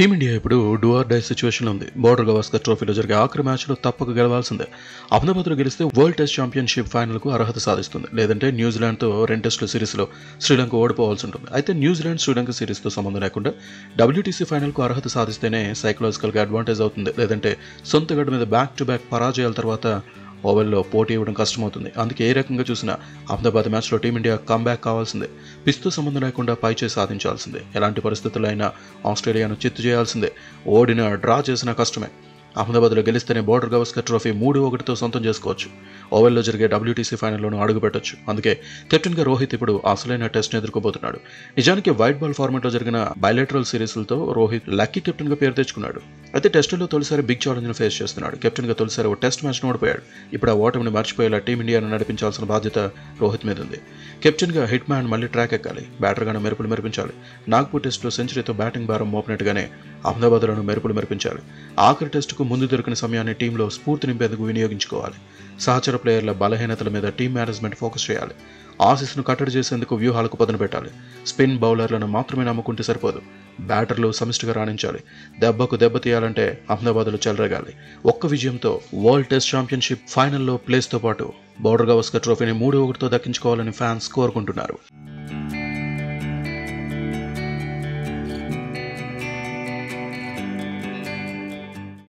team India ఇప్పుడు డూఆర్ die సిచ్యువేషన్లో ఉంది బోర్డర్ గవాస్కర్ ట్రోఫీలో జరిగే ఆఖరి మ్యాచ్లో తప్పక గెలవాల్సిందే అహ్మదాబాద్లో గెలిస్తే వరల్డ్ టెస్ట్ ఛాంపియన్షిప్ ఫైనల్కు అర్హత సాధిస్తుంది లేదంటే న్యూజిలాండ్తో రెండు టెస్టుల సిరీస్లో శ్రీలంక ఓడిపోవాల్సి ఉంటుంది అయితే న్యూజిలాండ్ శ్రీలంక సిరీస్తో సంబంధం లేకుండా డబ్ల్యూటీసీ ఫైనల్కు అర్హత సాధిస్తేనే సైకలాజికల్గా అడ్వాంటేజ్ అవుతుంది లేదంటే సొంత గడ్డ మీద బ్యాక్ టు బ్యాక్ పరాజయాల తర్వాత ఓవెల్లో పోటీ ఇవ్వడం కష్టమవుతుంది అందుకే ఏ రకంగా చూసినా అహ్మదాబాద్ మ్యాచ్లో టీమిండియా కమ్బ్యాక్ కావాల్సిందే పిస్తూ సంబంధం లేకుండా పైచే సాధించాల్సిందే ఎలాంటి పరిస్థితుల్లో అయినా ఆస్ట్రేలియాను చిత్తు చేయాల్సిందే ఓడిన డ్రా చేసినా కష్టమే అహ్మదాబాద్లో గెలిస్తేనే బోర్డర్ గవస్కర్ ట్రోఫీ మూడు ఒకటితో సొంతం చేసుకోవచ్చు ఓవెల్లో జరిగే డబ్ల్యూటీసీ ఫైనల్లోనూ అడుగు పెట్టొచ్చు అందుకే కెప్టెన్గా రోహిత్ ఇప్పుడు అసలైన టెస్ట్ని ఎదుర్కోబోతున్నాడు నిజానికి వైట్ బాల్ ఫార్మాట్లో జరిగిన బయలెటరల్ సిరీస్లతో రోహిత్ లక్కీ కెప్టెన్గా పేరు తెచ్చుకున్నాడు అయితే టెస్టుల్లో తొలిసారి బిగ్ ఛాలెంజ్ను ఫేస్ చేస్తున్నాడు కెప్టెన్గా తొలిసారి ఓ టెస్ట్ మ్యాచ్ను ఓడిపోయాడు ఇప్పుడు ఆ ఓటమిని మర్చిపోయేలా టీమిండియాను నడిపించాల్సిన బాధ్యత రోహిత్ మీద ఉంది కెప్టెన్గా హిట్ మ్యాన్ మళ్ళీ ట్రాక్ ఎక్కాలి బ్యాటర్గాను మెరుపులు మెరిపించాలి నాగ్పూర్ టెస్టులో సెంచరీతో బ్యాటింగ్ భారం మోపినట్టుగానే అహ్మదాబాద్లోనూ మెరుపులు మెరిపించాలి ఆఖరి టెస్టుకు ముందు దొరికిన సమయాన్ని టీంలో స్ఫూర్తి నింపేందుకు వినియోగించుకోవాలి సహచర ప్లేయర్ల బలహీనతల మీద టీం మేనేజ్మెంట్ ఫోకస్ చేయాలి ఆసీస్ను కట్టడి చేసేందుకు వ్యూహాలకు పదును పెట్టాలి స్పిన్ బౌలర్లను మాత్రమే నమ్ముకుంటే సరిపోదు బ్యాటర్లు సమిష్టిగా రాణించాలి దెబ్బకు దెబ్బ తీయాలంటే అహ్మదాబాద్లో చెలరగాలి ఒక్క విజయంతో వరల్డ్ టెస్ట్ ఛాంపియన్షిప్ ఫైనల్లో ప్లేస్తో పాటు బోర్డర్ గవస్కర్ ట్రోఫీని మూడు ఒకటితో దక్కించుకోవాలని ఫ్యాన్స్ కోరుకుంటున్నారు